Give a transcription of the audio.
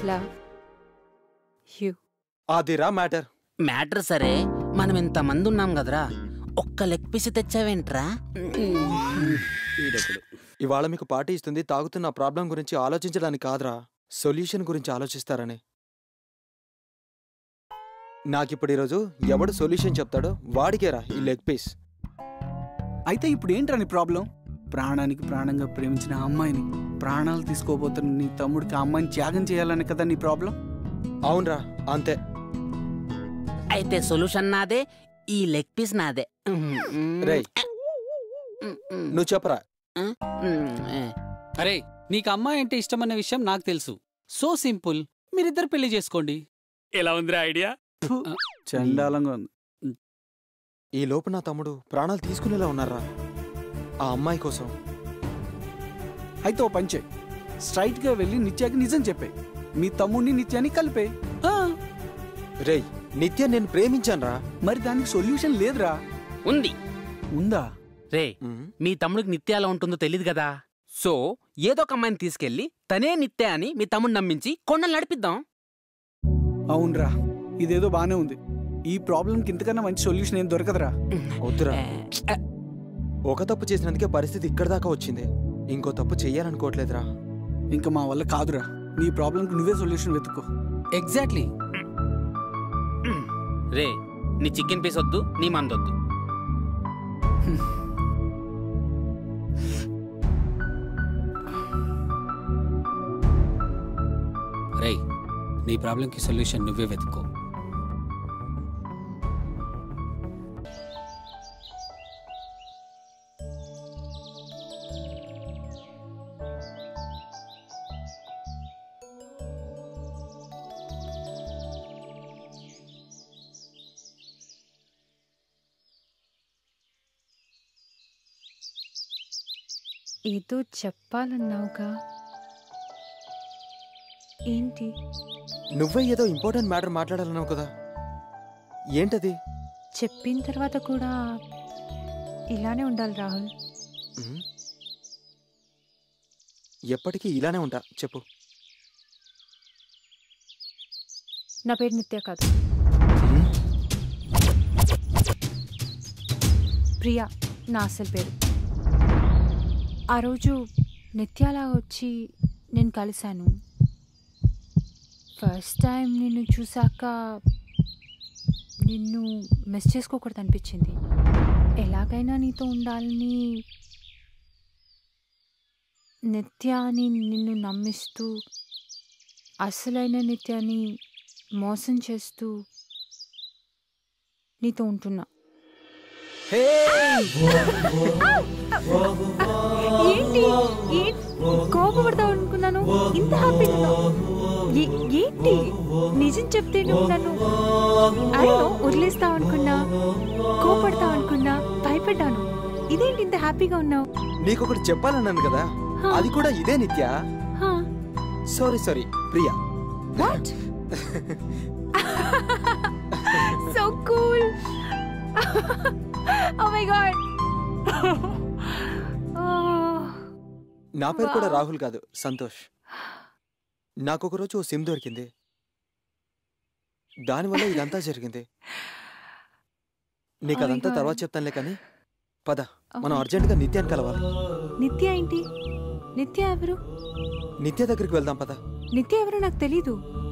love you. అదిరా matter matter సరే మనం ఇంతమంది ఉన్నాం కదరా ఒక్క లెగ్ పీస్ తెచ్చావేంట్రా ఇవాళ మీకు పార్టీ ఇస్తుంది తాగుతున్న ప్రాబ్లం గురించి ఆలోచించడానికి కాదురా సొల్యూషన్ గురించి ఆలోచిస్తారని నాకిప్పుడు ఈరోజు ఎవడు సొల్యూషన్ చెప్తాడో వాడికేరా ఈ లెగ్ పీస్ అయితే ఇప్పుడు ఏంట్రా నీ ప్రాబ్లం ప్రాణానికి ప్రాణంగా ప్రేమించిన ఆ అమ్మాయిని ప్రాణాలు తీసుకోబోతున్న నీ తమ్ముడికి ఆ అమ్మాయిని త్యాగం చేయాలని కదా నీ ప్రాబ్లం అవునరా అంతే అయితే సొల్యూషన్ నాదే ఈ లెగ్ పీస్ నాదే రేయ్ నువ్వు చెప్పరా అరే నీకు అమ్మాయి అంటే ఇష్టమన్న విషయం నాకు తెలుసు సో సింపుల్ మీరిద్దరు పెళ్లి చేసుకోండి ఎలా ఉందిరా ఐడియా ఫు, చండాలంగా ఉంది ఈ లోపు నా తమ్ముడు ప్రాణాలు తీసుకునేలా ఉన్నారా ఆ అమ్మాయి కోసం అయితే ఓ పంచే స్ట్రైట్ గా వెళ్ళి నిత్యాకి నిజం చెప్పే మీ తమ్ముడిని నిత్యాన్ని కలిపే రేయ్ నిత్య నేను ప్రేమించానురా మరి దానికి సొల్యూషన్ లేదురా ఉంది ఉందా రే మీ తమ్ముడికి నిత్య ఎలా ఉంటుందో తెలియదు కదా సో ఏదో ఒక అమ్మాయిని తీసుకెళ్లి తనే నిత్య అని మీ తమ్ముడు నమ్మించి కొండలు నడిపిద్దాం అవునరా ఇదేదో బానే ఉంది ఈ ప్రాబ్లంకి ఇంతకన్నా మంచి సొల్యూషన్ ఏం దొరకదురా వద్దురా ఒక తప్పు చేసినందుకే పరిస్థితి ఇక్కడ దాకా వచ్చింది ఇంకో తప్పు చెయ్యాలనుకోవట్లేదురా ఇంకా మా వల్ల కాదురా నీ ప్రాబ్లంకి నువ్వే సొల్యూషన్ వెతుక్కో ఎగ్జాక్ట్లీ రే నీ చికెన్ పీస్ వద్దు నీ మందొద్దు రేయ్ నీ ప్రాబ్లంకి సొల్యూషన్ నువ్వే వెతుక్కో ఏదో చెప్పాలన్నావుగా ఏంటి నువ్వే ఏదో ఇంపార్టెంట్ మ్యాటర్ మాట్లాడాలన్నావు కదా ఏంటది చెప్పిన తర్వాత కూడా ఇలానే ఉండాలి రాహుల్ ఉమ్. ఎప్పటికీ ఇలానే ఉంటా చెప్పు నా పేరు నిత్య కాదు ఉమ్. ప్రియా నా అసలు పేరు ఆ రోజు నిత్యాలా వచ్చి నేను కలిశాను ఫస్ట్ టైం నిన్ను చూశాక నిన్ను మిస్ చేసుకోకూడదు అనిపించింది ఎలాగైనా నీతో ఉండాలని నిత్యాని నిన్ను నమ్మిస్తూ అసలైన నిత్యాన్ని మోసం చేస్తూ నీతో ఉంటున్నా ఏంటి ఏ- కోపపడతావు అనుకున్నాను ఇంత హ్యాపీగా ఉన్నావు. ఏ- ఏంటి నిజం చెప్తే నువ్వు నన్ను అయ్యో వదిలేస్తావు అనుకున్నా కోపడతావు అనుకున్నా భయపడ్డాను ఇదేంటి ఇంత హ్యాపీగా ఉన్నావు నీకొకటి చెప్పాలన్నాను కదా హా. అది కూడా ఇదే నిత్య హా, sorry sorry Priya what? so cool. oh my god. oh. నా పేరు కూడా Wow. రాహుల్ కాదు సంతోష్ నాకు ఒక రోజు ఓ సిమ్ దొరికింది దానివల్ల ఇదంతా జరిగింది నీకు Oh my అదంతా God. తర్వాత చెప్తానులే కానీ పద Oh మనం my- అర్జెంటుగా నిత్యాన్ని కలవాలి నిత్య ఏంటి నిత్య ఎవరు నిత్య దగ్గరికి వెళ్దాం పద నిత్య ఎవరు నాకు తెలీదు